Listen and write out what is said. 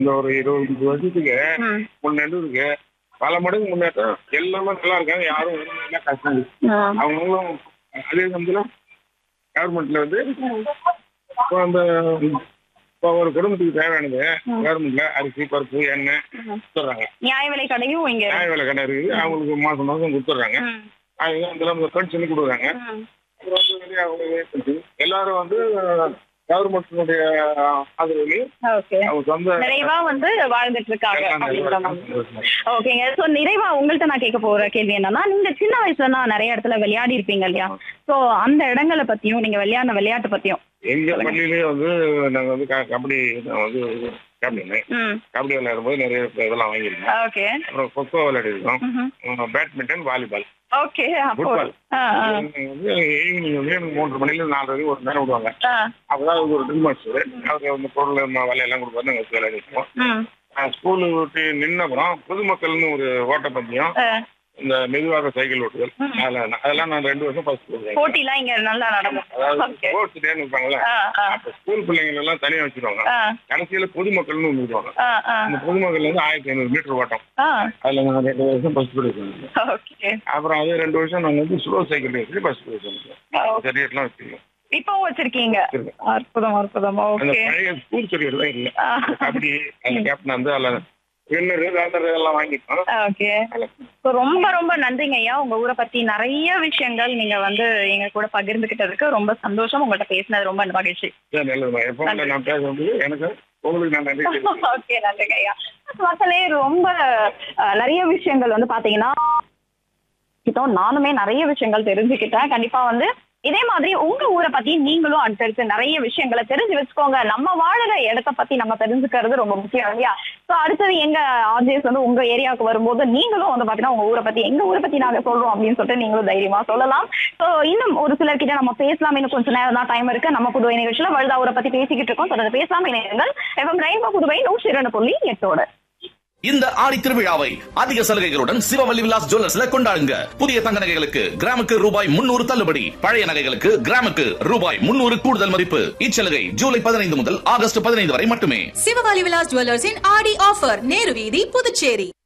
இந்த ஒரு இருபது முப்பது வருஷத்துக்கு ம். முன்னெண்டு இருக்கு பல மடங்கு முன்னேற்றம் எல்லாமே நல்லா இருக்காங்க யாரும் ஒண்ணும் கஷ்டம் இல்லை ஆ. அவங்களும் அதே சமயத்தில் கவர்மெண்ட்ல வந்து இப்போ அந்த இப்போ ஒரு குடும்பத்துக்கு தேவையானது கவர்மெண்ட்ல அரிசி பருப்பு எண்ணெய் கொடுத்துட்றாங்க நியாய விலை கடையும் இங்க நியாய விலை கடை இருக்குது அவங்களுக்கு மாசம் மாசம் கொடுத்துட்றாங்க ம். அது அந்த பென்ஷன் கொடுக்குறாங்க ம். அப்புறம் வந்து வெளியே அவங்க pension. எல்லாரும் வந்து கவர்மெண்ட்டினுடைய ஆதரவுலையும் ஓகே அவங்க சொந்த நிறைவா வந்து வாழ்ந்துட்டு இருக்காங்க அப்படின்ற மாதிரி ஓகேங்க சோ நிறைவா உங்கள்ட்ட நான் கேட்க போற கேள்வி என்னன்னா நீங்க சின்ன வயசுல நான் நிறைய இடத்துல விளையாடி இருப்பீங்க இல்லையா சோ அந்த இடங்களை பத்தியும் நீங்க விளையாடின விளையாட்டு பத்தியும் எங்க பள்ளியிலேயே வந்து நாங்க வந்து க- கபடி நான் வந்து கேப்டன் ம் கபடி விளையாடும்போது நிறைய இதெல்லாம் வாங்கியிருக்கோம் ஓகே அப்புறம் கொக்கோ விளையாடிருக்கோம் ம்ஹும். பேட்மிண்டன் வாலிபால் ஓகே அப்போ ஃபுட்பால் ஆ, ஆ, வந்து ஈவினிங் வந்து எனக்கு மூன்று மணில நாலு வரைக்கும் ஒரு நேரம் விடுவாங்க ஆ, அப்பதான் ஒரு ட்ரில் மாஸ்டர் அவர் அந்த பொருள் ம- வலையெல்லாம் கொடுப்பாரு நாங்கள் வச்சு விளையாடிருக்கோம் ம், ஸ்கூலு விட்டு நின்ன அப்புறம் பொதுமக்கள்னு ஒரு ஓட்டப்பந்தயம் ஆ. இந்த மெதுவாக சைக்கிள் ஓட்டுதல் அதெல்லாம் அதெல்லாம் நான் ரெண்டு வருஷம் ஃபர்ஸ்ட் கொடுக்குறேன் போட்டிலாம் இங்க நல்லா நடக்கும் அதாவது ஓகே ஸ்போர்ட்ஸ் டேன்னு இருப்பாங்கல்ல ஆ, ஆ, அப்ப ஸ்கூல் பிள்ளைங்க எல்லாம் தனியா வச்சிருவாங்க ஆ, கடைசியில பொதுமக்கள்னு ஒன்று விடுவாங்க ஆ, ஆ, அந்த பொதுமக்கள் வந்து ஆயிரத்தி ஐநூறு மீட்டர் ஓட்டம் ஆ, அதுல நான் ரெண்டு வருஷம் ஃபர்ஸ்ட் ப்ரைஸ் ஓகே அப்புறம் அதே ரெண்டு வருஷம் நான் வந்து ஸ்லோ சைக்கிள் ரேஸ்ல ஃபர்ஸ்ட் ப்ரைஸ் சரியட்லாம் வச்சிருக்கேன் இப்பவும் வச்சிருக்கீங்க வச்சிருக்கேன். அற்புதம் அற்புதம் அந்த ஓகே பழைய ஸ்கூல் சரியர் தான் இல்லை ஆ. கபடி அந்த கேப்டன் வந்து அதில் வின்னர் ரேண்டர் எல்லாம் வாங்கிட்டோம் ஓகே So, ரொம்ப ரொம்ப நன்றிங்க ஐயா உங்க ஊரை பத்தி நிறைய விஷயங்கள் நீங்க வந்து எங்க கூட பகிர்ந்துகிட்டதுக்கு ரொம்ப சந்தோஷம் உங்கள்ட்ட பேசினது ரொம்ப மகிழ்ச்சி சரி நல்லதுமா எப்போ நான் பேசுறது எனக்கு உங்களுக்கு நான் நன்றி தெரிவிக்கிறேன். ஓகே நன்றிங்க ஐயா மக்களே ரொம்ப அஹ், நிறைய விஷயங்கள் வந்து பாத்தீங்கன்னா கிட்டோம் நானுமே நிறைய விஷயங்கள் தெரிஞ்சுக்கிட்டேன் கண்டிப்பா வந்து இதே மாதிரி உங்க ஊரை பத்தி நீங்களும் அடுத்தடுத்து நிறைய விஷயங்களை தெரிஞ்சு வச்சுக்கோங்க நம்ம வாழுற இடத்த பத்தி நம்ம தெரிஞ்சுக்கிறது ரொம்ப முக்கியம் இல்லையா சோ அடுத்தது எங்க ஆர்ஜிஎஸ் வந்து உங்க ஏரியாவுக்கு வரும்போது நீங்களும் வந்து பாத்தீங்கன்னா உங்க ஊரை பத்தி எங்க ஊரை பத்தி நாங்க சொல்றோம் அப்படின்னு சொல்லிட்டு நீங்களும் தைரியமா சொல்லலாம் சோ இன்னும் ஒரு சிலர் கிட்ட நம்ம பேசலாம் இன்னும் கொஞ்சம் நேரம் தான் டைம் இருக்கு நம்ம புதுவை நிகழ்ச்சியில வழுதா ஊரை பத்தி பேசிக்கிட்டு இருக்கோம் தொடர்ந்து பேசலாம் இணையங்கள் எஃப்எம் ரெயின்போ புதுவை நூற்றி இரண்டு புள்ளி எட்டோடு இந்த ஆடி திருவிழாவை அதிக சலுகைகளுடன் சிவவல்லி விலாஸ் ஜுவல்லர்ஸ்ல கொண்டாடுங்க புதிய தங்க நகைகளுக்கு கிராமுக்கு ரூபாய் முன்னூறு தள்ளுபடி பழைய நகைகளுக்கு கிராமுக்கு ரூபாய் முன்னூறு கூடுதல் மதிப்பு இச்சலுகை ஜூலை பதினைந்து முதல் ஆகஸ்ட் பதினைந்து வரை மட்டுமே சிவகாலி விலாஸ் ஜுவல்லர்ஸின் ஆடி ஆஃபர் நேரு வீதி புதுச்சேரி